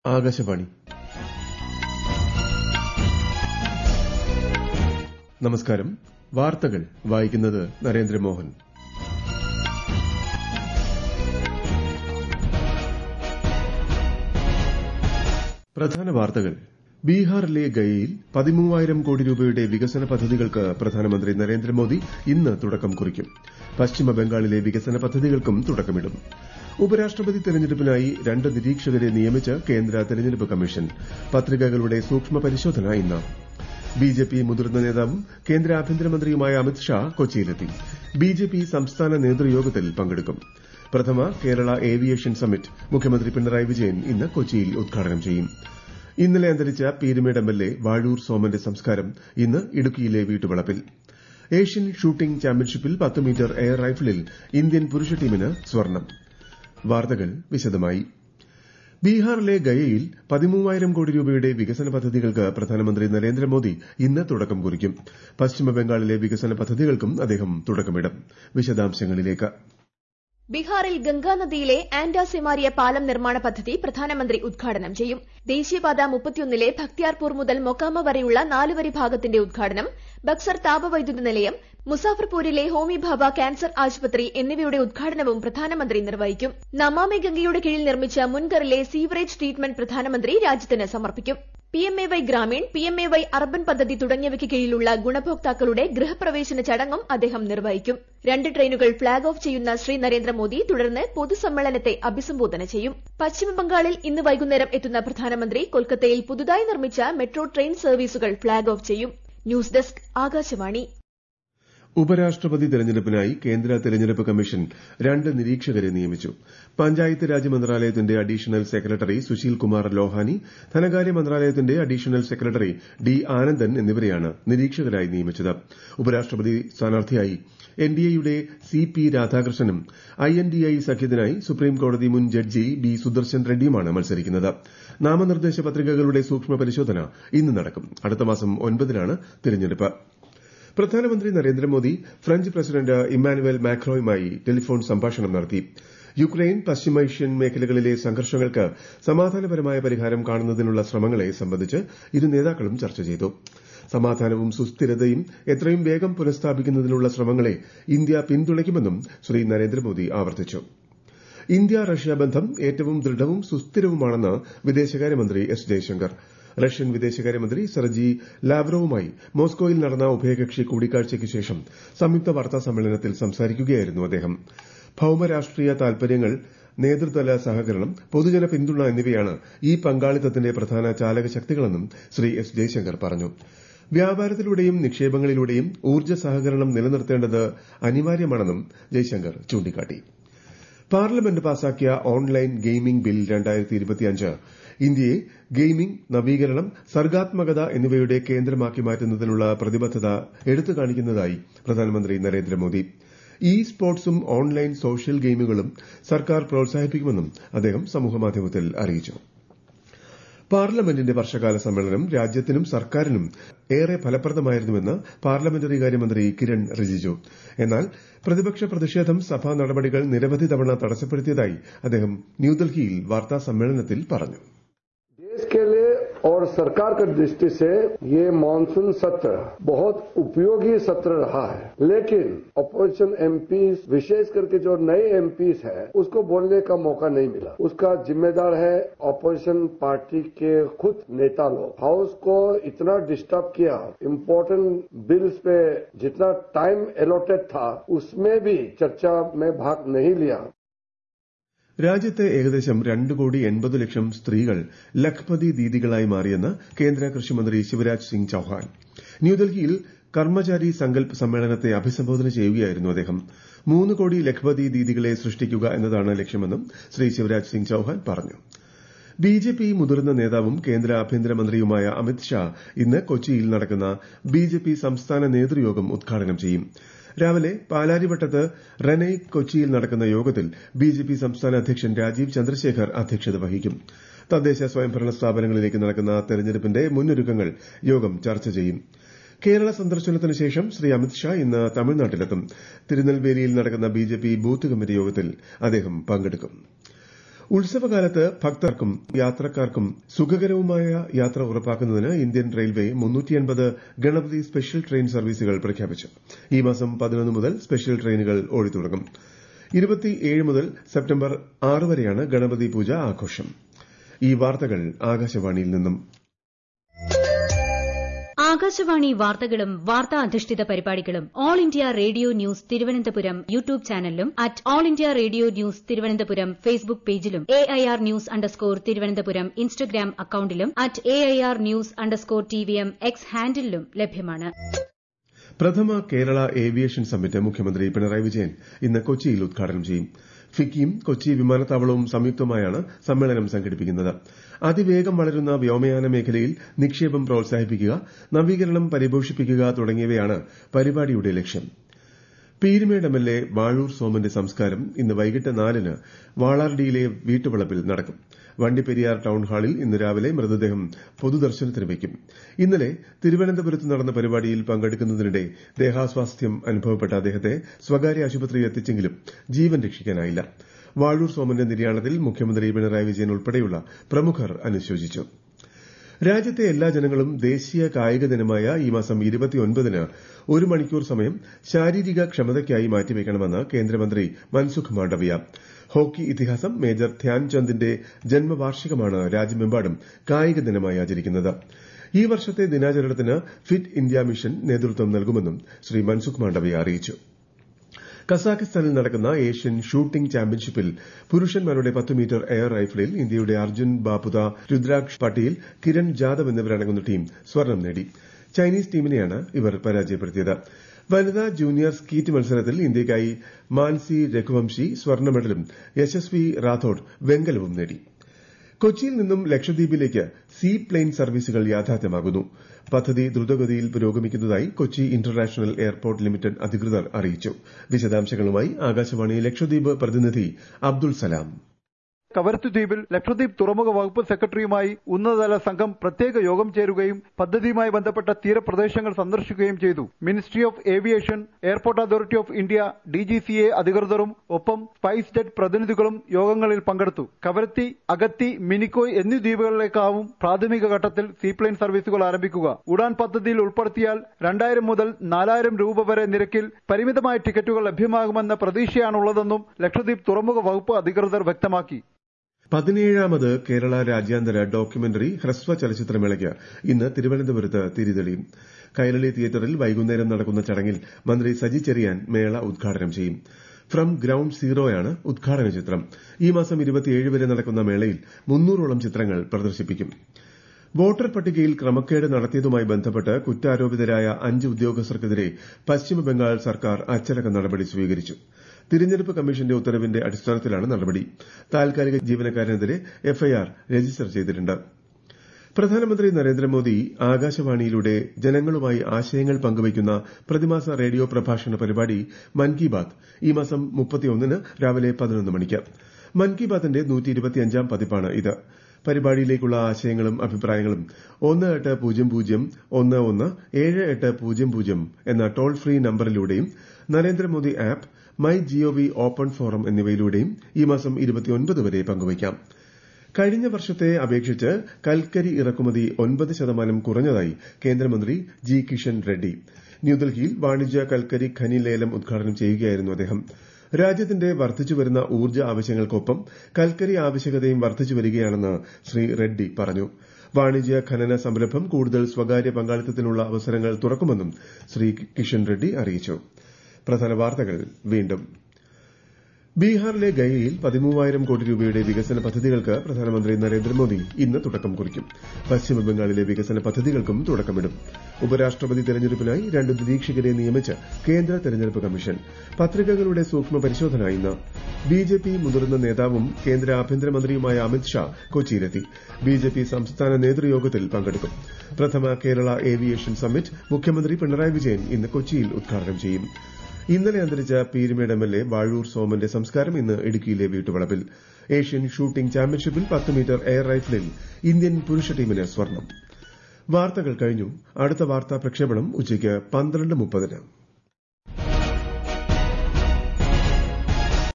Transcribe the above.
ആകാശവാണി നമസ്കാരം വാർത്തകൾ വായിക്കുന്നത് നരേന്ദ്രമോഹൻ പ്രധാന വാർത്തകൾ ബീഹാറിലെ ഗയയിൽ പതിമൂവായിരം കോടി രൂപയുടെ വികസന പദ്ധതികൾക്ക് പ്രധാനമന്ത്രി നരേന്ദ്രമോദി ഇന്ന് തുടക്കം കുറിക്കും പശ്ചിമ ബംഗാളിലെ വികസന പദ്ധതികൾക്കും തുടക്കമിടും ഉപരാഷ്ട്രപതി തെരഞ്ഞെടുപ്പിനായി രണ്ട് നിരീക്ഷകരെ നിയമിച്ച് കേന്ദ്ര തെരഞ്ഞെടുപ്പ് കമ്മീഷൻ പത്രികകളുടെ സൂക്ഷ്മ പരിശോധന ഇന്ന് ബിജെപി മുതിർന്ന നേതാവും കേന്ദ്ര ആഭ്യന്തരമന്ത്രിയുമായ അമിത് ഷാ കൊച്ചിയിലെത്തി ബിജെപി സംസ്ഥാന നേതൃയോഗത്തിൽ പങ്കെടുക്കും പ്രഥമ കേരള ഏവിയേഷൻ സമ്മിറ്റ് മുഖ്യമന്ത്രി പിണറായി വിജയൻ ഇന്ന് കൊച്ചിയിൽ ഉദ്ഘാടനം ചെയ്യും ഇന്നലെ അന്തരിച്ച പീരുമേട് എംഎൽഎ വാഴൂർ സോമന്റെ സംസ്കാരം ഇന്ന് ഇടുക്കിയിലെ വീട്ടുവളപ്പിൽ ഏഷ്യൻ ഷൂട്ടിംഗ് ചാമ്പ്യൻഷിപ്പിൽ പത്ത് മീറ്റർ എയർ റൈഫിളിൽ ഇന്ത്യൻ പുരുഷ ടീമിന് സ്വർണ്ണം വാർത്തകൾ വിശദമായി ബീഹാറിലെ ഗയയിൽ പതിമൂവായിരം കോടി രൂപയുടെ വികസന പദ്ധതികൾക്ക് പ്രധാനമന്ത്രി നരേന്ദ്രമോദി ഇന്ന് തുടക്കം കുറിക്കും പശ്ചിമബംഗാളിലെ വികസന പദ്ധതികൾക്കും അദ്ദേഹം തുടക്കമിടും വിശദാംശങ്ങളിലേക്ക് ബീഹാറിൽ ഗംഗാനദിയിലെ ആൻഡാസെമാരിയ പാലം നിർമ്മാണ പദ്ധതി പ്രധാനമന്ത്രി ഉദ്ഘാടനം ചെയ്യും ദേശീയപാത മുപ്പത്തിയൊന്നിലെ ഭക്തിയാർപൂർ മുതൽ മൊക്കാമ വരെയുള്ള നാലുവരി ഭാഗത്തിന്റെ ഉദ്ഘാടനം ബക്സർ താപവൈദ്യുത നിലയം മുസാഫർപൂരിലെ ഹോമി ഭാഭ ക്യാൻസർ ആശുപത്രി എന്നിവയുടെ ഉദ്ഘാടനവും പ്രധാനമന്ത്രി നിർവഹിക്കും നമാമി ഗംഗയുടെ കീഴിൽ നിർമ്മിച്ച മുൻകറിലെ സീവറേജ് ട്രീറ്റ്മെന്റ് പ്രധാനമന്ത്രി രാജ്യത്തിന് സമർപ്പിക്കും പിഎംഎവൈ ഗ്രാമീൺ പിഎംഎവൈ അർബൻ പദ്ധതി തുടങ്ങിയവയ്ക്ക് കീഴിലുള്ള ഗുണഭോക്താക്കളുടെ ഗൃഹപ്രവേശന ചടങ്ങും അദ്ദേഹം നിർവഹിക്കും രണ്ട് ട്രെയിനുകൾ ഫ്ളാഗ് ഓഫ് ചെയ്യുന്ന ശ്രീ നരേന്ദ്രമോദി തുടർന്ന് പൊതുസമ്മേളനത്തെ അഭിസംബോധന ചെയ്യും പശ്ചിമബംഗാളിൽ ഇന്ന് വൈകുന്നേരം എത്തുന്ന പ്രധാനമന്ത്രി കൊൽക്കത്തയിൽ പുതുതായി നിർമ്മിച്ച മെട്രോ ട്രെയിൻ സർവീസുകൾ ഫ്ളാഗ് ഓഫ് ചെയ്യും ന്യൂസ് ഡെസ്ക് ആകാശവാണി ഉപരാഷ്ട്രപതി തെരഞ്ഞെടുപ്പിനായി കേന്ദ്ര തെരഞ്ഞെടുപ്പ് കമ്മീഷൻ രണ്ട് നിരീക്ഷകരെ നിയമിച്ചു പഞ്ചായത്ത് രാജ് മന്ത്രാലയത്തിന്റെ അഡീഷണൽ സെക്രട്ടറി സുശീൽ കുമാർ ലോഹാനി ധനകാര്യ മന്ത്രാലയത്തിന്റെ അഡീഷണൽ സെക്രട്ടറി ഡി ആനന്ദൻ എന്നിവരെയാണ് നിരീക്ഷകരായി നിയമിച്ചത് ഉപരാഷ്ട്രപതി സ്ഥാനാർത്ഥിയായി എൻഡിഎയുടെ സി പി രാധാകൃഷ്ണനും ഐഎൻഡിഐ സഖ്യത്തിനായി സുപ്രീംകോടതി മുൻ ജഡ്ജി ബി സുദർശൻ റെഡ്ഡിയുമാണ് മത്സരിക്കുന്നത് നാമനിർദ്ദേശ പത്രികകളുടെ സൂക്ഷ്മ പരിശോധന ഇന്ന് നടക്കും അടുത്ത മാസം ഒൻപതിനാണ് തിരഞ്ഞെടുപ്പ് പ്രധാനമന്ത്രി നരേന്ദ്രമോദി ഫ്രഞ്ച് പ്രസിഡന്റ് ഇമ്മാനുവൽ മാക്രോയുമായി ടെലിഫോൺ സംഭാഷണം നടത്തി യുക്രൈൻ പശ്ചിമേഷ്യൻ മേഖലകളിലെ സംഘർഷങ്ങൾക്ക് സമാധാനപരമായ പരിഹാരം കാണുന്നതിനുള്ള ശ്രമങ്ങളെ സംബന്ധിച്ച് ഇരു നേതാക്കളും ചർച്ച ചെയ്തു സമാധാനവും സുസ്ഥിരതയും എത്രയും വേഗം പുനഃസ്ഥാപിക്കുന്നതിനുള്ള ശ്രമങ്ങളെ ഇന്ത്യ പിന്തുണയ്ക്കുമെന്നും ശ്രീ നരേന്ദ്രമോദി ആവർത്തിച്ചു ഇന്ത്യ റഷ്യ ബന്ധം ഏറ്റവും ദൃഢവും സുസ്ഥിരവുമാണെന്ന് വിദേശകാര്യമന്ത്രി എസ് ജയശങ്കർ റഷ്യൻ വിദേശകാര്യമന്ത്രി സെർജി ലാവ്റോവുമായി മോസ്കോയിൽ നടന്ന ഉഭയകക്ഷി കൂടിക്കാഴ്ചയ്ക്ക് ശേഷം സംയുക്ത വാർത്താ സമ്മേളനത്തിൽ സംസാരിക്കുകയായിരുന്നു അദ്ദേഹം ഭൌമരാഷ്ട്രീയ താൽപര്യങ്ങൾ നേതൃതല സഹകരണം പൊതുജന പിന്തുണ എന്നിവയാണ് ഈ പങ്കാളിത്തത്തിന്റെ പ്രധാന ചാലക ശക്തികളെന്നും ശ്രീ എസ് ജയശങ്കർ പറഞ്ഞു വ്യാപാരത്തിലൂടെയും നിക്ഷേപങ്ങളിലൂടെയും ഊർജ്ജ സഹകരണം നിലനിർത്തേണ്ടത് അനിവാര്യമാണെന്നും ജയശങ്കർ ചൂണ്ടിക്കാട്ടി പാർലമെന്റ് പാസാക്കിയ ഓൺലൈൻ ഗെയിമിംഗ് ബിൽ ഇന്ത്യയെ ഗെയിമിംഗ് നവീകരണം സർഗാത്മകത എന്നിവയുടെ കേന്ദ്രമാക്കി മാറ്റുന്നതിനുള്ള പ്രതിബദ്ധത എടുത്തു കാണിക്കുന്നതായി പ്രധാനമന്ത്രി നരേന്ദ്രമോദി ഇ സ്പോർട്സും ഓൺലൈൻ സോഷ്യൽ ഗെയിമുകളും സർക്കാർ പ്രോത്സാഹിപ്പിക്കുമെന്നും അദ്ദേഹം സമൂഹമാധ്യമത്തിൽ അറിയിച്ചു പാർലമെന്റിന്റെ വർഷകാല സമ്മേളനം രാജ്യത്തിനും സർക്കാരിനും ഏറെ ഫലപ്രദമായിരുന്നുവെന്ന് പാർലമെന്ററി കാര്യമന്ത്രി കിരൺ റിജിജു എന്നാൽ പ്രതിപക്ഷ പ്രതിഷേധം സഭാ നടപടികൾ നിരവധി തവണ തടസ്സപ്പെടുത്തിയതായി അദ്ദേഹം ന്യൂഡൽഹിയിൽ വാർത്താ സമ്മേളനത്തിൽ പറഞ്ഞു देश के लिए और सरकार की दृष्टि से ये मानसून सत्र बहुत उपयोगी सत्र रहा है लेकिन अपोजिशन एमपी विशेष करके जो नए एमपी है उसको बोलने का मौका नहीं मिला उसका जिम्मेदार है अपोजिशन पार्टी के खुद नेता लोग हाउस को इतना डिस्टर्ब किया इम्पोर्टेंट बिल्स पे जितना टाइम अलॉटेड था उसमें भी चर्चा में भाग नहीं लिया രാജ്യത്ത് ഏകദേശം രണ്ട് കോടി എൺപത് ലക്ഷം സ്ത്രീകൾ ലഖ്പതി ദീദികളായി മാറിയെന്ന് കേന്ദ്ര കൃഷിമന്ത്രി ശിവരാജ് സിംഗ് ചൌഹാൻ ന്യൂഡൽഹിയിൽ കർമ്മചാരി സങ്കൽപ് സമ്മേളനത്തെ അഭിസംബോധന ചെയ്യുകയായിരുന്നു അദ്ദേഹം മൂന്ന് കോടി ലഖ്പതി ദീദികളെ സൃഷ്ടിക്കുക എന്നതാണ് ലക്ഷ്യമെന്നും ശ്രീ ശിവരാജ് സിംഗ് ചൌഹാൻ പറഞ്ഞു ബിജെപി മുതിർന്ന നേതാവും കേന്ദ്ര ആഭ്യന്തരമന്ത്രിയുമായ അമിത് ഷാ ഇന്ന് കൊച്ചിയിൽ നടക്കുന്ന ബിജെപി സംസ്ഥാന നേതൃയോഗം ഉദ്ഘാടനം ചെയ്യും രാവിലെ പാലാരിവട്ടത്ത് റെനൈ കൊച്ചിയിൽ നടക്കുന്ന യോഗത്തിൽ ബിജെപി സംസ്ഥാന അധ്യക്ഷൻ രാജീവ് ചന്ദ്രശേഖർ അധ്യക്ഷത വഹിക്കും തദ്ദേശ സ്വയംഭരണ സ്ഥാപനങ്ങളിലേക്ക് നടക്കുന്ന തെരഞ്ഞെടുപ്പിന്റെ മുന്നൊരുക്കങ്ങൾ യോഗം ചർച്ച ചെയ്യും കേരള സന്ദർശനത്തിന് ശേഷം ശ്രീ അമിത്ഷാ ഇന്ന് തമിഴ്നാട്ടിലെത്തും തിരുനെൽവേലിയിൽ നടക്കുന്ന ബിജെപി ബൂത്ത് കമ്മിറ്റി യോഗത്തിൽ അദ്ദേഹം പങ്കെടുക്കും ഉത്സവകാലത്ത് ഭക്തർക്കും യാത്രക്കാർക്കും സുഖകരവുമായ യാത്ര ഉറപ്പാക്കുന്നതിന് Indian railway Ganapati special train സർവീസുകൾ പ്രഖ്യാപിച്ചു ഈ മാസം പതിനൊന്ന് മുതൽ സ്പെഷ്യൽ ട്രെയിനുകൾ ഓടിത്തുടങ്ങും ഇരുപത്തിയേഴ് മുതൽ സെപ്റ്റംബർ ആറ് വരെയാണ് ഗണപതി പൂജ ആഘോഷം ഈ വാർത്തകൾ ആകാശവാണിയിൽ നിന്നും ആകാശവാണി വാർത്തകളും വാർത്താ അധിഷ്ഠിത പരിപാടികളും All India Radio News Thiruvananthapuram YouTube ചാനലിലും at All India Radio News Thiruvananthapuram Facebook പേജിലും A I R news underscore Thiruvananthapuram Instagram അക്കൌണ്ടിലും at A I R news underscore T V M X ഹാൻഡിലും ലഭ്യമാണ് പ്രഥമ കേരള ഏവിയേഷൻ സമ്മിറ്റ് മുഖ്യമന്ത്രി പിണറായി വിജയൻ ഇന്ന് കൊച്ചിയിൽ ഉദ്ഘാടനം ചെയ്യും ഫിക്കിയും കൊച്ചി വിമാനത്താവളവും സംയുക്തമായാണ് സമ്മേളനം സംഘടിപ്പിക്കുന്നത് അതിവേഗം വളരുന്ന വ്യോമയാന മേഖലയിൽ നിക്ഷേപം പ്രോത്സാഹിപ്പിക്കുക നവീകരണം പരിപോഷിപ്പിക്കുക തുടങ്ങിയവയാണ് പരിപാടിയുടെ ലക്ഷ്യം പീരുമേട് എംഎൽഎ വാഴൂർ സോമന്റെ സംസ്കാരം ഇന്ന് വൈകിട്ട് നാലിന് വാളാർഡിയിലെ വീട്ടുവളപ്പിൽ നടക്കും വണ്ടിപ്പെരിയാർ ടൌൺ ഹാളിൽ ഇന്ന് രാവിലെ മൃതദേഹം പൊതുദർശനത്തിന് വയ്ക്കും ഇന്നലെ തിരുവനന്തപുരത്ത് നടന്ന പരിപാടിയിൽ പങ്കെടുക്കുന്നതിനിടെ ദേഹാസ്വാസ്ഥ്യം അനുഭവപ്പെട്ട അദ്ദേഹത്തെ സ്വകാര്യ ആശുപത്രിയിൽ എത്തിച്ചെങ്കിലും ജീവൻ രക്ഷിക്കാനായില്ല വാഴൂർ സോമന്റെ നിര്യാണത്തിൽ മുഖ്യമന്ത്രി പിണറായി വിജയൻ ഉൾപ്പെടെയുള്ള പ്രമുഖർ അനുശോചിച്ചു രാജ്യത്തെ എല്ലാ ജനങ്ങളും ദേശീയ കായിക ദിനമായ ഈ മാസം ഇരുപത്തിയൊൻപതിന് ഒരു മണിക്കൂർ സമയം ശാരീരിക ക്ഷമതയ്ക്കായി മാറ്റിവെക്കണമെന്ന് കേന്ദ്രമന്ത്രി മൻസുഖ് മാണ്ഡവ്യ ഹോക്കി ഇതിഹാസം മേജർ ധ്യാൻചന്ദിന്റെ ജന്മവാർഷികമാണ് രാജ്യമെമ്പാടും കായിക ദിനമായി ആചരിക്കുന്നത് ഈ വർഷത്തെ ദിനാചരണത്തിന് ഫിറ്റ് ഇന്ത്യ മിഷൻ നേതൃത്വം നൽകുമെന്നും ശ്രീ മൻസുഖ് മാണ്ഡവ്യ അറിയിച്ചു കസാഖിസ്ഥാനിൽ നടക്കുന്ന ഏഷ്യൻ ഷൂട്ടിംഗ് ചാമ്പ്യൻഷിപ്പിൽ പുരുഷന്മാരുടെ പത്ത് മീറ്റർ എയർ റൈഫിളിൽ ഇന്ത്യയുടെ അർജുൻ ബാപുത രുദ്രാക്ഷ് പട്ടീൽ കിരൺ ജാദവ് എന്നിവരടങ്ങുന്ന ടീം സ്വർണം നേടി ചൈനീസ് ടീമിനെയാണ് ഇവർ പരാജയപ്പെടുത്തിയത് വനിതാ ജൂനിയർ സ്കീറ്റ് മത്സരത്തിൽ ഇന്ത്യയ്ക്കായി മാൻസി രഘുവംശി സ്വർണ്ണ മെഡലും യശസ്വി റാത്തോഡ് വെങ്കലവും നേടി കൊച്ചിയിൽ നിന്നും ലക്ഷദ്വീപിലേക്ക് സീ പ്ലെയിൻ സർവീസുകൾ യാഥാർത്ഥ്യമാകുന്നു പദ്ധതി ദ്രുതഗതിയിൽ പുരോഗമിക്കുന്നതായി കൊച്ചി ഇന്റർനാഷണൽ എയർപോർട്ട് ലിമിറ്റഡ് അധികൃതർ അറിയിച്ചു വിശദാംശങ്ങളുമായി ആകാശവാണി ലക്ഷദ്വീപ് പ്രതിനിധി അബ്ദുൾ സലാം കവരത്തു ദ്വീപിൽ ലക്ഷദ്വീപ് തുറമുഖ വകുപ്പ് സെക്രട്ടറിയുമായി ഉന്നതതല സംഘം പ്രത്യേക യോഗം ചേരുകയും പദ്ധതിയുമായി ബന്ധപ്പെട്ട തീരപ്രദേശങ്ങൾ സന്ദർശിക്കുകയും ചെയ്തു ministry of aviation airport authority of India DGCA അധികൃതരും ഒപ്പം സ്പൈസ് ജെറ്റ് പ്രതിനിധികളും യോഗങ്ങളിൽ പങ്കെടുത്തു കവരത്തി അഗത്തി മിനിക്കോയ് എന്നീ ദ്വീപുകളിലേക്കാവും പ്രാഥമിക ഘട്ടത്തിൽ സീപ്ലെയിൻ സർവീസുകൾ ആരംഭിക്കുക ഉഡാൻ പദ്ധതിയിൽ ഉൾപ്പെടുത്തിയാൽ രണ്ടായിരം മുതൽ നാലായിരം രൂപ വരെ നിരക്കിൽ പരിമിതമായ ടിക്കറ്റുകൾ ലഭ്യമാകുമെന്ന പ്രതീക്ഷയാണുള്ളതെന്നും ലക്ഷദ്വീപ് തുറമുഖ വകുപ്പ് അധികൃതർ വ്യക്തമാക്കി പതിനേഴാമത് കേരള രാജ്യാന്തര ഡോക്യുമെന്ററി ഹ്രസ്വ ചലച്ചിത്രമേളയ്ക്ക് ഇന്ന് തിരുവനന്തപുരത്ത് തിരിതെളിയും കൈരളി തിയേറ്ററിൽ വൈകുന്നേരം നടക്കുന്ന ചടങ്ങിൽ മന്ത്രി സജി ചെറിയാൻ മേള ഉദ്ഘാടനം ചെയ്യും ഫ്രം ഗ്രൌണ്ട് സീറോയാണ് ഉദ്ഘാടന ചിത്രം ഈ മാസം ഇരുപത്തിയേഴ് വരെ നടക്കുന്ന മേളയിൽ മുന്നൂറോളം ചിത്രങ്ങൾ പ്രദർശിപ്പിക്കും വോട്ടർ പട്ടികയിൽ ക്രമക്കേട് നടത്തിയതുമായി ബന്ധപ്പെട്ട് കുറ്റാരോപിതരായ അഞ്ച് ഉദ്യോഗസ്ഥർക്കെതിരെ പശ്ചിമബംഗാൾ സർക്കാർ അച്ചടക്ക നടപടി സ്വീകരിച്ചു തിരഞ്ഞെടുപ്പ് കമ്മീഷന്റെ ഉത്തരവിന്റെ അടിസ്ഥാനത്തിലാണ് നടപടി താൽക്കാലിക ജീവനക്കാരനെതിരെ എഫ്ഐആർ രജിസ്റ്റർ ചെയ്തിട്ടുണ്ട് പ്രധാനമന്ത്രി നരേന്ദ്രമോദി ആകാശവാണിയിലൂടെ ജനങ്ങളുമായി ആശയങ്ങൾ പങ്കുവയ്ക്കുന്ന പ്രതിമാസ റേഡിയോ പ്രഭാഷണ പരിപാടി മൻ കി ബാത് ഈ മാസം മുപ്പത്തിയൊന്നിന് രാവിലെ പതിനൊന്ന് മണിക്ക് മൻ കി ബാത്തിന്റെ നൂറ്റിയിരുപത്തിയഞ്ചാം പതിപ്പാണ് ഇത് പരിപാടിയിലേക്കുള്ള ആശയങ്ങളും അഭിപ്രായങ്ങളും ഒന്ന് എട്ട് പൂജ്യം പൂജ്യം ഒന്ന് ഒന്ന് ഏഴ് എട്ട് പൂജ്യം പൂജ്യം എന്ന ടോൾ ഫ്രീ നമ്പറിലൂടെയും Narendra Modi app my gov open forum എന്നിവയിലൂടെയും ഈ മാസം ഇരുപത്തിയൊൻപത് വരെ പങ്കുവയ്ക്കാം കഴിഞ്ഞ വർഷത്തെ അപേക്ഷിച്ച് കൽക്കരി ഇറക്കുമതി ഒൻപത് ശതമാനം കുറഞ്ഞതായി കേന്ദ്രമന്ത്രി ജി കിഷൻ റെഡ്ഡി ന്യൂഡൽഹിയിൽ വാണിജ്യ കൽക്കരി ഖനി ലേലം ഉദ്ഘാടനം ചെയ്യുകയായിരുന്നു അദ്ദേഹം രാജ്യത്തിന്റെ വർദ്ധിച്ചുവരുന്ന ഊർജ്ജ ആവശ്യങ്ങൾക്കൊപ്പം കൽക്കരി ആവശ്യകതയും വർദ്ധിച്ചു വരികയാണെന്ന് ശ്രീ റെഡ്ഡി പറഞ്ഞു വാണിജ്യ ഖനന സംരംഭം കൂടുതൽ സ്വകാര്യ പങ്കാളിത്തത്തിനുള്ള അവസരങ്ങൾ തുറക്കുമെന്നും ശ്രീ കിഷൻ റെഡ്ഡി അറിയിച്ചു പ്രധാന വാർത്തകൾ വീണ്ടും ബീഹാറിലെ ഗയയിൽ പതിമൂവായിരം കോടി രൂപയുടെ വികസന പദ്ധതികൾക്ക് പ്രധാനമന്ത്രി നരേന്ദ്രമോദി ഇന്ന് തുടക്കം കുറിക്കും പശ്ചിമബംഗാളിലെ വികസന പദ്ധതികൾക്കും തുടക്കമിടും ഉപരാഷ്ട്രപതി തെരഞ്ഞെടുപ്പിനായി രണ്ട് നിരീക്ഷകരെ നിയമിച്ച് കേന്ദ്ര തെരഞ്ഞെടുപ്പ് കമ്മീഷൻ പത്രികകളുടെ സൂക്ഷ്മ പരിശോധന ഇന്ന് ബിജെപി മുതിർന്ന നേതാവും കേന്ദ്ര ആഭ്യന്തരമന്ത്രിയുമായ അമിത്ഷാ കൊച്ചിയിലെത്തി ബിജെപി സംസ്ഥാന നേതൃയോഗത്തിൽ പങ്കെടുക്കും പ്രഥമ കേരള ഏവിയേഷൻ സമ്മിറ്റ് മുഖ്യമന്ത്രി പിണറായി വിജയൻ ഇന്ന് കൊച്ചിയിൽ ഉദ്ഘാടനം ചെയ്യും ഇന്നലെ അന്തരിച്ച പീരുമേട് എംഎൽഎ വാഴൂർ സോമന്റെ സംസ്കാരം ഇന്ന് ഇടുക്കിയിലെ വീട്ടുവളപ്പിൽ ഏഷ്യൻ ഷൂട്ടിംഗ് ചാമ്പ്യൻഷിപ്പിൽ പത്ത് മീറ്റർ എയർ റൈഫിളിൽ ഇന്ത്യൻ പുരുഷ ടീമിന് സ്വർണം വാർത്തകൾ കഴിഞ്ഞു അടുത്ത വാർത്താ പ്രക്ഷേപണം ഉച്ചയ്ക്ക് പന്ത്രണ്ട് മുപ്പതിന്